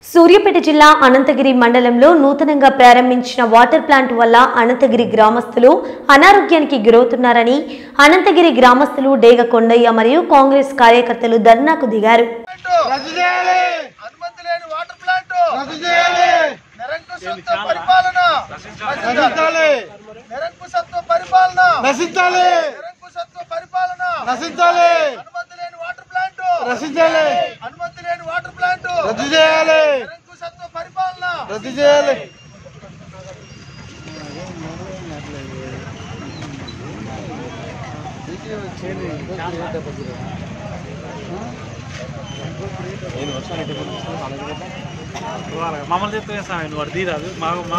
సూర్యాపేట జిల్లా అనంతగిరి మండలంలో నూతనంగా ప్రారంభించిన వాటర్ ప్లాంట్ వల్ల అనంతగిరి గ్రామస్తులు అనారోగ్యానికి గురవుతున్నారని అనంతగిరి గ్రామస్తులు డేగ కొండయ్య మరియు కాంగ్రెస్ కార్యకర్తలు ధర్నాకు దిగారు రద్దు చేయాలి అనుమతి లేని వాటర్ ప్లాంట్ రద్దు చేయాలి నిరంకుశత్వ పరిపాలన నశించాలి నిరంకుశత్వ పరిపాలన నశించాలి నిరంకుశత్వ పరిపాలన నశించాలి అనుమతి లేని వాటర్ ప్లాంట్ నశించాలి అనుమతి లేని వాటర్ ప్లాంట్ రద్దు చేయాలి నిరంకుశత్వ పరిపాలన రద్దు చేయాలి మమ్మల్ని చెప్తే వేస్తాను నువ్వు అడిగి రాదు మా మా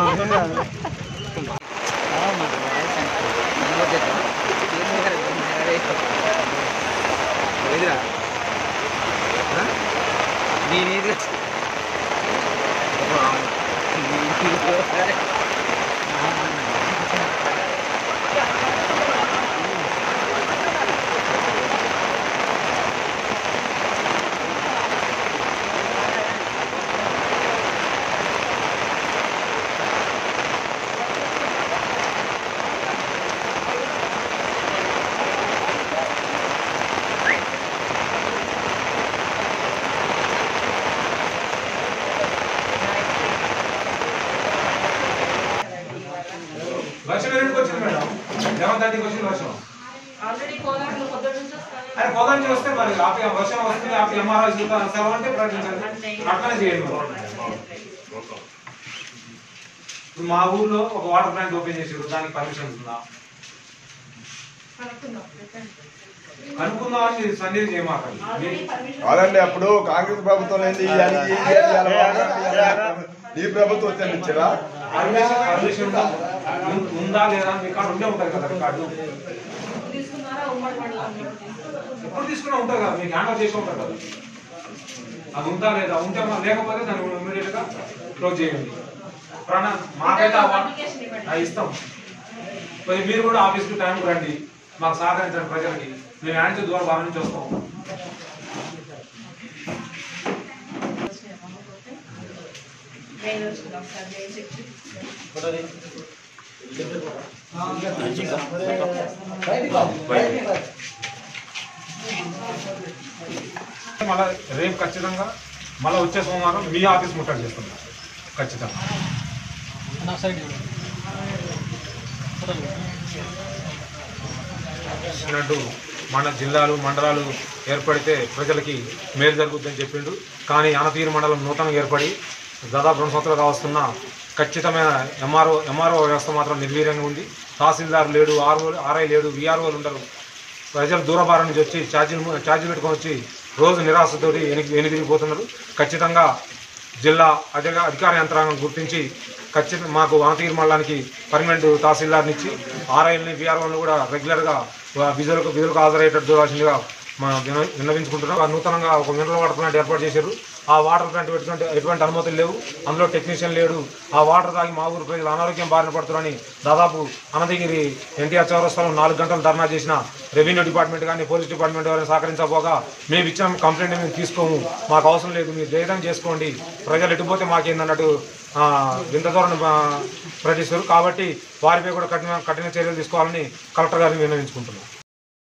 వర్షం ఎన్నింటికి వచ్చింది మేడం లెవెన్ థర్టీకి వచ్చింది వర్షం అరే పొలం చూస్తే మరి ఆపి వర్షం వస్తుంది ఆపి ఎంఆర్ఐ చూద్దాం సెలవు అంటే ప్రకటించాలి అట్లనే చేయండి మరి. ఇప్పుడు మా ఊర్లో ఒక వాటర్ ప్లాంట్ ఓపెన్ చేసారు దానికి పర్మిషన్ ఉందా అనుకుందామని సన్నిధి చేయమాకండి మీ- కాదండి అప్పుడు కాంగ్రెస్ ప్రభుత్వం ఏంది ఇయ్యాలి, ఏం చేయాలి, ఇయ్యాలి, వాటర్ ఇయ్యాలి. ఈ ప్రభుత్వం వచ్చే ఇచ్చారా పర్మిషన్ పర్మిషన్ ఉందా ఉం- ఉందా లేదా అని మీ కాడ ఉండే ఉంటుంది కదా రికార్డు ఎప్పుడు తీసుకున్నా ఉంటుంది కదా మీకు హ్యాండ్ చేసి ఉంటుంది కదా అది ఉందా లేదా ఉంటే మా- లేకపోతే దాన్ని ఇమీడియట్ గా క్లోజ్ చేయండి ప్రాణ మాకైతే ఆ వా- ఆ ఇస్తాం మరి మీరు కూడా ఆఫీస్కి టైంకి రండి మాకు సహకరించండి ప్రజలకి మేము యాంటీ దూరం బాగా నుంచి వస్తాం మళ్ళీ రేపు ఖచ్చితంగా మళ్ళీ వచ్చే సోమవారం మీ ఆఫీస్ ముట్టడి చేస్తున్నాం ఖచ్చితంగా అన్నట్టు మన జిల్లాలు మండలాలు ఏర్పడితే ప్రజలకి మేలు జరుగుతుందని చెప్పిండు కానీ అనతీరు మండలం నూతనంగా ఏర్పడి దాదాపు రెండు సంవత్సరాలు కావస్తున్న ఖచ్చితమైన ఎంఆర్ఓ ఎంఆర్ఓ వ్యవస్థ మాత్రం నిర్వీర్యంగా ఉంది తహసీల్దార్ లేడు ఆర్ఓ ఆర్ఐ లేడు విఆర్ఓలు ఉండరు ప్రజలు దూరభారం నుంచి వచ్చి ఛార్జీలు ఛార్జీలు పెట్టుకొని వచ్చి రోజు నిరాశతోటి వెనక్కి వెనుదిరిగిపోతున్నారు ఖచ్చితంగా జిల్లా అధిక అధికార యంత్రాంగం గుర్తించి ఖచ్చితంగా మాకు వానతీరు మండలానికి పర్మనెంట్ తహసీల్దార్ని ఇచ్చి ఆర్ఐల్ని బీఆర్ఓని కూడా రెగ్యులర్గా విధులకు విధులకు హాజరయ్యేటట్టు చూడాల్సిందిగా మా విన- విన్నవించుకుంటున్నాం ఆ నూతనంగా ఒక మినరల్ వాటర్ ప్లాంట్ ఏర్పాటు చేశారు ఆ వాటర్ ప్లాంట్ ఎటువంటి ఎటువంటి అనుమతులు లేవు అందులో టెక్నీషియన్ లేడు ఆ వాటర్ తాగి మా ఊరు ప్రజలు అనారోగ్యం బారిన పడుతున్నారని దాదాపు అనంతగిరి ఎన్టీఆర్ చౌరస్తాలో నాలుగు గంటలు ధర్నా చేసిన రెవెన్యూ డిపార్ట్మెంట్ కానీ పోలీస్ డిపార్ట్మెంట్ వారిని సహకరించకపోగా మేము ఇచ్చిన కంప్లైంట్ మేము తీసుకోము మాకు అవసరం లేదు మీరు ధైర్యం చేసుకోండి ప్రజలు ఎటుపోతే మాకేందన్నట్టు ఆ, వింత ధోరణి ఆ, ప్రకటిస్తారు కాబట్టి వారిపై కూడా కఠిన కఠిన చర్యలు తీసుకోవాలని కలెక్టర్ గారిని విన్నవించుకుంటున్నాం